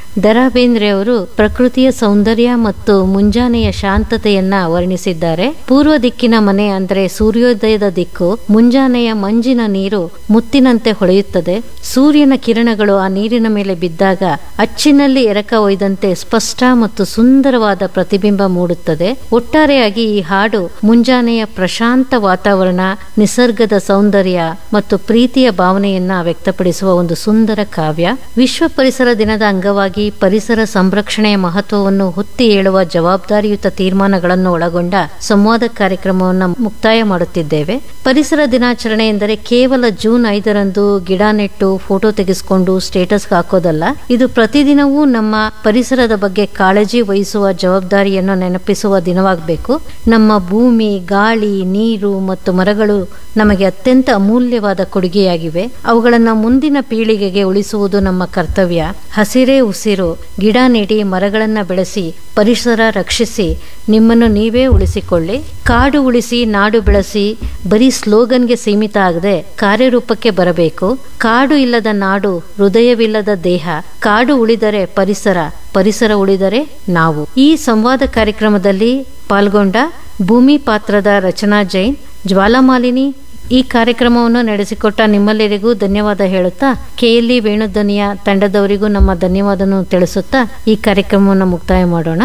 ದರಾ ಬೇಂದ್ರೆ ಅವರು ಪ್ರಕೃತಿಯ ಸೌಂದರ್ಯ ಮತ್ತು ಮುಂಜಾನೆಯ ಶಾಂತತೆಯನ್ನ ವರ್ಣಿಸಿದ್ದಾರೆ ಪೂರ್ವ ದಿಕ್ಕಿನ ಮನೆ ಅಂದ್ರೆ ಸೂರ್ಯೋದಯದ ದಿಕ್ಕು ಮುಂಜಾನೆಯ ಮಂಜಿನ ನೀರು ಮುತ್ತಿನಂತೆ ಹೊಳೆಯುತ್ತದೆ ಸೂರ್ಯನ ಕಿರಣಗಳು ಆ ನೀರಿನ ಮೇಲೆ ಬಿದ್ದಾಗ ಅಚ್ಚಿನಲ್ಲಿ ಎರಕ ಒಯ್ದಂತೆ ಸ್ಪಷ್ಟ ಮತ್ತು ಸುಂದರವಾದ ಪ್ರತಿಬಿಂಬ ಮೂಡುತ್ತದೆ ಒಟ್ಟಾರೆಯಾಗಿ ಈ ಹಾಡು ಮುಂಜಾನೆಯ ಪ್ರಶಾಂತ ವಾತಾವರಣ ನಿಸರ್ಗದ ಸೌಂದರ್ಯ ಮತ್ತು ಪ್ರೀತಿಯ ಭಾವನೆಯನ್ನ ವ್ಯಕ್ತಪಡಿಸುವ ಒಂದು ಸುಂದರ ಕಾವ್ಯ ವಿಶ್ವ ಪರಿಸರ ದಿನದ ಅಂಗವಾಗಿ ಪರಿಸರ ಸಂರಕ್ಷಣೆಯ ಮಹತ್ವವನ್ನು ಹೊತ್ತಿ ಹೇಳುವ ಜವಾಬ್ದಾರಿಯುತ ತೀರ್ಮಾನಗಳನ್ನು ಒಳಗೊಂಡ ಸಂವಾದ ಕಾರ್ಯಕ್ರಮವನ್ನು ಮುಕ್ತಾಯ ಮಾಡುತ್ತಿದ್ದೇವೆ ಪರಿಸರ ದಿನಾಚರಣೆ ಎಂದರೆ ಕೇವಲ ಜೂನ್ ಐದರಂದು ಗಿಡ ನೆಟ್ಟು ಫೋಟೋ ತೆಗೆಸಿಕೊಂಡು ಸ್ಟೇಟಸ್ ಹಾಕೋದಲ್ಲ ಇದು ಪ್ರತಿದಿನವೂ ನಮ್ಮ ಪರಿಸರದ ಬಗ್ಗೆ ಕಾಳಜಿ ವಹಿಸುವ ಜವಾಬ್ದಾರಿಯನ್ನು ನೆನಪಿಸುವ ದಿನವಾಗಬೇಕು ನಮ್ಮ ಭೂಮಿ ಗಾಳಿ ನೀರು ಮತ್ತು ಮರಗಳು ನಮಗೆ ಅತ್ಯಂತ ಅಮೂಲ್ಯವಾದ ಕೊಡುಗೆಯಾಗಿವೆ ಅವುಗಳನ್ನು ಮುಂದಿನ ಪೀಳಿಗೆಗೆ ಉಳಿಸುವುದು ನಮ್ಮ ಕರ್ತವ್ಯ ಹಸಿರೇ ಉಸಿರು ಗಿಡ ನೆಡಿ ಮರಗಳನ್ನ ಬೆಳೆಸಿ ಪರಿಸರ ರಕ್ಷಿಸಿ ನಿಮ್ಮನ್ನು ನೀವೇ ಉಳಿಸಿಕೊಳ್ಳಿ ಕಾಡು ಉಳಿಸಿ ನಾಡು ಬೆಳೆಸಿ ಬರೀ ಸ್ಲೋಗನ್ಗೆ ಸೀಮಿತ ಆಗದೆ ಕಾರ್ಯರೂಪಕ್ಕೆ ಬರಬೇಕು ಕಾಡು ಇಲ್ಲದ ನಾಡು ಹೃದಯವಿಲ್ಲದ ದೇಹ ಕಾಡು ಉಳಿದರೆ ಪರಿಸರ ಪರಿಸರ ಉಳಿದರೆ ನಾವು ಈ ಸಂವಾದ ಕಾರ್ಯಕ್ರಮದಲ್ಲಿ ಪಾಲ್ಗೊಂಡ ಭೂಮಿ ಪಾತ್ರದ ರಚನಾ ಜೈನ್ ಜ್ವಾಲಾಮಾಲಿನಿ ಈ ಕಾರ್ಯಕ್ರಮವನ್ನು ನಡೆಸಿಕೊಟ್ಟ ನಿಮ್ಮೆಲ್ಲರಿಗೂ ಧನ್ಯವಾದ ಹೇಳುತ್ತಾ ಕೆಎಲ್ಇ ವೇಣುಧ್ವನಿಯ ತಂಡದವರಿಗೂ ನಮ್ಮ ಧನ್ಯವಾದವನ್ನು ತಿಳಿಸುತ್ತಾ ಈ ಕಾರ್ಯಕ್ರಮವನ್ನು ಮುಕ್ತಾಯ ಮಾಡೋಣ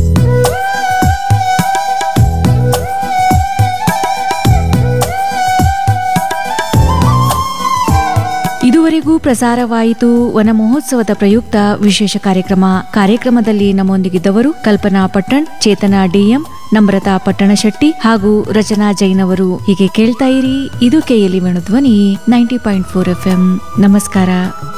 ಇದುವರೆಗೂ ಪ್ರಸಾರವಾಯಿತು ವನ ಮಹೋತ್ಸವದ ಪ್ರಯುಕ್ತ ವಿಶೇಷ ಕಾರ್ಯಕ್ರಮ ಕಾರ್ಯಕ್ರಮದಲ್ಲಿ ನಮ್ಮೊಂದಿಗಿದ್ದವರು ಕಲ್ಪನಾ ಪಟ್ಟಣ್ ಚೇತನಾ ಡಿಎಂ ನಮ್ರತಾ ಪಟ್ಟಣಶೆಟ್ಟಿ ಹಾಗೂ ರಚನಾ ಜೈನ್ ಅವರು ಹೀಗೆ ಕೇಳ್ತಾ ಇರಿ ಇದು K L E Venudhwani ninety point four F ನಮಸ್ಕಾರ